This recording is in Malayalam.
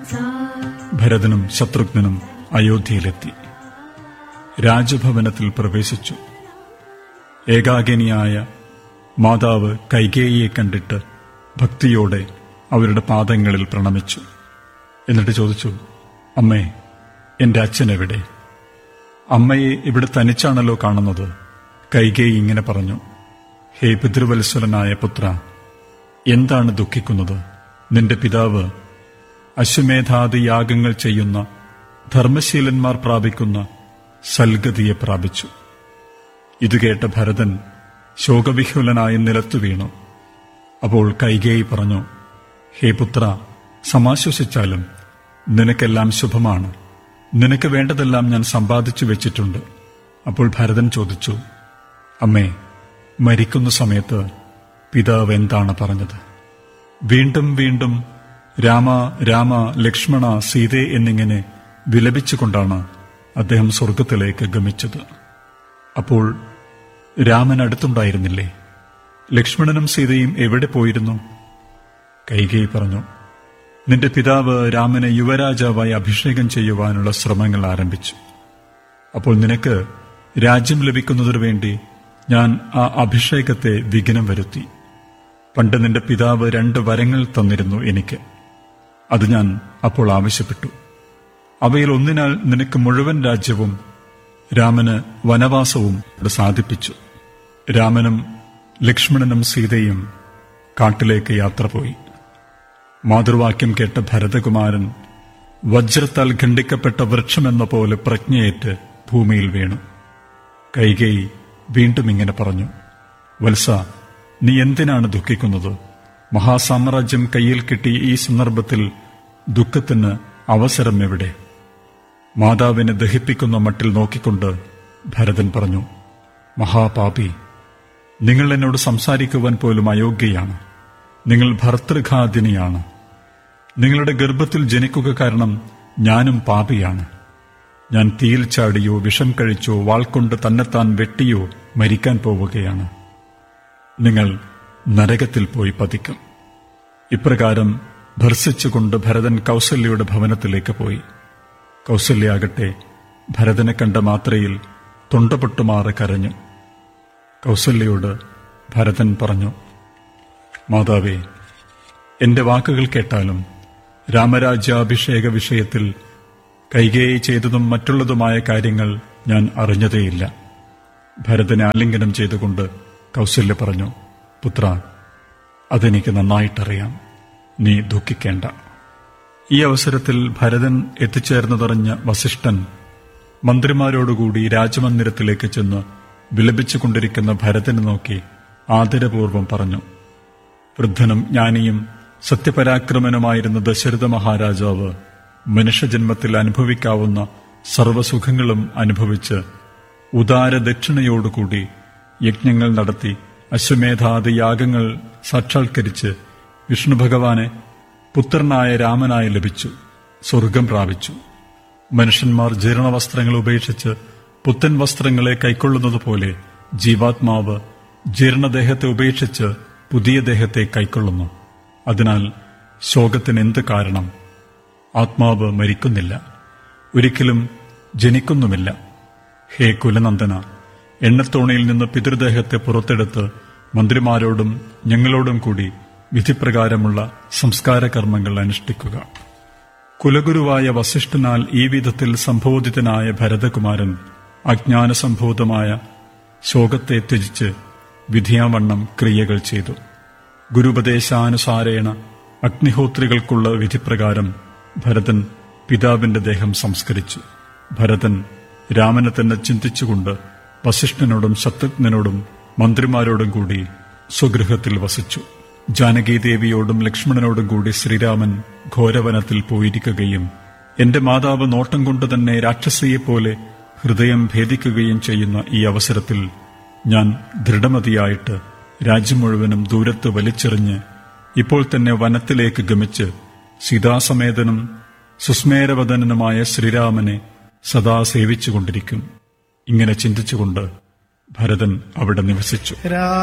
ഭരതനും ശത്രുഘ്നനും അയോധ്യയിലെത്തി രാജഭവനത്തിൽ പ്രവേശിച്ചു ഏകാകിനിയായ മാതാവ് കൈകേയിയെ കണ്ടിട്ട് ഭക്തിയോടെ അവരുടെ പാദങ്ങളിൽ പ്രണമിച്ചു എന്നിട്ട് ചോദിച്ചു അമ്മേ എന്റെ അച്ഛൻ എവിടെ അമ്മയെ ഇവിടെ തനിച്ചാണല്ലോ കാണുന്നത് കൈകേയി ഇങ്ങനെ പറഞ്ഞു ഹേ പിതൃവത്സരനായ പുത്ര എന്താണ് ദുഃഖിക്കുന്നത് നിന്റെ പിതാവ് അശ്വമേധാദി യാഗങ്ങൾ ചെയ്യുന്ന ധർമ്മശീലന്മാർ പ്രാപിക്കുന്ന സൽഗതിയെ പ്രാപിച്ചു ഇത് കേട്ട ഭരതൻ ശോകവിഹുലനായി നിലത്തു വീണു അപ്പോൾ കൈകേയി പറഞ്ഞു ഹേ പുത്ര സമാശ്വസിച്ചാലും നിനക്കെല്ലാം ശുഭമാണ് നിനക്ക് വേണ്ടതെല്ലാം ഞാൻ സമ്പാദിച്ചു വെച്ചിട്ടുണ്ട് അപ്പോൾ ഭരതൻ ചോദിച്ചു അമ്മേ മരിക്കുന്ന സമയത്ത് പിതാവ് എന്താണ് പറഞ്ഞത് വീണ്ടും വീണ്ടും രാമ രാമ ലക്ഷ്മണ സീതേ എന്നിങ്ങനെ വിലപിച്ചുകൊണ്ടാണ് അദ്ദേഹം സ്വർഗത്തിലേക്ക് ഗമിച്ചത് അപ്പോൾ രാമൻ അടുത്തുണ്ടായിരുന്നില്ലേ ലക്ഷ്മണനും സീതയും എവിടെ പോയിരുന്നു കൈകേയി പറഞ്ഞു നിന്റെ പിതാവ് രാമനെ യുവരാജാവായി അഭിഷേകം ചെയ്യുവാനുള്ള ശ്രമങ്ങൾ ആരംഭിച്ചു അപ്പോൾ നിനക്ക് രാജ്യം ലഭിക്കുന്നതിനു വേണ്ടി ഞാൻ ആ അഭിഷേകത്തെ വിഘ്നം വരുത്തി പണ്ട് നിന്റെ പിതാവ് രണ്ട് വരങ്ങൾ തന്നിരുന്നു എനിക്ക് അത് ഞാൻ അപ്പോൾ ആവശ്യപ്പെട്ടു അവയിൽ ഒന്നിനാൽ നിനക്ക് മുഴുവൻ രാജ്യവും രാമന് വനവാസവും സാധിപ്പിച്ചു രാമനും ലക്ഷ്മണനും സീതയും കാട്ടിലേക്ക് യാത്ര പോയി മാതൃവാക്യം കേട്ട ഭരതകുമാരൻ വജ്രത്താൽ ഖണ്ഡിക്കപ്പെട്ട വൃക്ഷമെന്ന പോലെ പ്രജ്ഞയേറ്റ് ഭൂമിയിൽ വീണു കൈകേയി വീണ്ടും ഇങ്ങനെ പറഞ്ഞു വത്സ നീ എന്തിനാണ് ദുഃഖിക്കുന്നത് മഹാസാമ്രാജ്യം കയ്യിൽ കിട്ടിയ ഈ സന്ദർഭത്തിൽ ദുഃഖത്തിന് അവസരം എവിടെ മാതാവിനെ ദഹിപ്പിക്കുന്ന മട്ടിൽ നോക്കിക്കൊണ്ട് ഭരതൻ പറഞ്ഞു മഹാപാപി നിങ്ങൾ എന്നോട് സംസാരിക്കുവാൻ പോലും അയോഗ്യയാണ് നിങ്ങൾ ഭർതൃഘാതിനിയാണ് നിങ്ങളുടെ ഗർഭത്തിൽ ജനിക്കുക കാരണം ഞാനും പാപിയാണ് ഞാൻ തീയിൽ ചാടിയോ വിഷം കഴിച്ചോ വാൾകൊണ്ട് തന്നെത്താൻ വെട്ടിയോ മരിക്കാൻ പോവുകയാണ് നിങ്ങൾ നരകത്തിൽ പോയി പതിക്കും ഇപ്രകാരം ഭർസിച്ചുകൊണ്ട് ഭരതൻ കൗസല്യയുടെ ഭവനത്തിലേക്ക് പോയി കൗസല്യാകട്ടെ ഭരതനെ കണ്ട മാത്രയിൽ തൊണ്ടപൊട്ടുമാറി കരഞ്ഞു കൗസല്യയോട് ഭരതൻ പറഞ്ഞു മാതാവേ എന്റെ വാക്കുകൾ കേട്ടാലും രാമരാജ്യാഭിഷേക വിഷയത്തിൽ കൈകേയി ചെയ്തതും മറ്റുള്ളതുമായ കാര്യങ്ങൾ ഞാൻ അറിഞ്ഞതേയില്ല ഭരതനെ ആലിംഗനം ചെയ്തുകൊണ്ട് കൗസല്യ പറഞ്ഞു പുത്ര അതെനിക്ക് നന്നായിട്ടറിയാം നീ ദുഃഖിക്കേണ്ട ഈ അവസരത്തിൽ ഭരതൻ എത്തിച്ചേർന്നതറിഞ്ഞ വസിഷ്ഠൻ മന്ത്രിമാരോടുകൂടി രാജമന്ദിരത്തിലേക്ക് ചെന്ന് വിലപിച്ചുകൊണ്ടിരിക്കുന്ന ഭരതനെ നോക്കി ആദരപൂർവം പറഞ്ഞു വൃദ്ധനും ജ്ഞാനിയും സത്യപരാക്രമനുമായിരുന്ന ദശരഥ മഹാരാജാവ് മനുഷ്യജന്മത്തിൽ അനുഭവിക്കാവുന്ന സർവസുഖങ്ങളും അനുഭവിച്ച് ഉദാര ദക്ഷിണയോടുകൂടി യജ്ഞങ്ങൾ നടത്തി അശ്വമേധാദി യാഗങ്ങൾ സാക്ഷാത്കരിച്ച് വിഷ്ണു ഭഗവാനെ പുത്രനായ രാമനായി ലഭിച്ചു സ്വർഗം പ്രാപിച്ചു മനുഷ്യന്മാർ ജീർണവസ്ത്രങ്ങൾ ഉപേക്ഷിച്ച് പുത്തൻ വസ്ത്രങ്ങളെ കൈക്കൊള്ളുന്നത് പോലെ ജീവാത്മാവ് ജീർണദേഹത്തെ ഉപേക്ഷിച്ച് പുതിയ ദേഹത്തെ കൈക്കൊള്ളുന്നു അതിനാൽ ശോകത്തിന് എന്ത് കാരണം ആത്മാവ് മരിക്കുന്നില്ല ഒരിക്കലും ജനിക്കുന്നുമില്ല ഹേ കുലനന്ദന എണ്ണത്തോണിയിൽ നിന്ന് പിതൃദേഹത്തെ പുറത്തെടുത്ത് മന്ത്രിമാരോടും ഞങ്ങളോടും കൂടി വിധിപ്രകാരമുള്ള സംസ്കാര കർമ്മങ്ങൾ അനുഷ്ഠിക്കുക കുലഗുരുവായ വസിഷ്ഠനാൽ ഈ വിധത്തിൽ സംബോധിതനായ ഭരതകുമാരൻ അജ്ഞാനസംഭൂതമായ ശോകത്തെ ത്യജിച്ച് വിധിയാവണ്ണം ക്രിയകൾ ചെയ്തു ഗുരുപദേശാനുസാരേണ അഗ്നിഹോത്രികൾക്കുള്ള വിധിപ്രകാരം ഭരതൻ പിതാവിന്റെ ദേഹം സംസ്കരിച്ചു ഭരതൻ രാമനെ തന്നെ ചിന്തിച്ചുകൊണ്ട് വസിഷ്ഠനോടും ശത്രുഘ്നനോടും മന്ത്രിമാരോടും കൂടി സ്വഗൃഹത്തിൽ വസിച്ചു ജാനകീദേവിയോടും ലക്ഷ്മണനോടും കൂടി ശ്രീരാമൻ ഘോരവനത്തിൽ പോയിരിക്കുകയും എന്റെ മാതാവ് നോട്ടം കൊണ്ട് തന്നെ രാക്ഷസിയെപ്പോലെ ഹൃദയം ഭേദിക്കുകയും ചെയ്യുന്ന ഈ അവസരത്തിൽ ഞാൻ ദൃഢമതിയായിട്ട് രാജ്യം മുഴുവനും ദൂരത്ത് വലിച്ചെറിഞ്ഞ് ഇപ്പോൾ തന്നെ വനത്തിലേക്ക് ഗമിച്ച് സീതാസമേതനും സുസ്മേരവദനനുമായ ശ്രീരാമനെ സദാ സേവിച്ചുകൊണ്ടിരിക്കും ഇങ്ങനെ ചിന്തിച്ചുകൊണ്ട് ഭരതൻ അവിടെ നിവസിച്ചു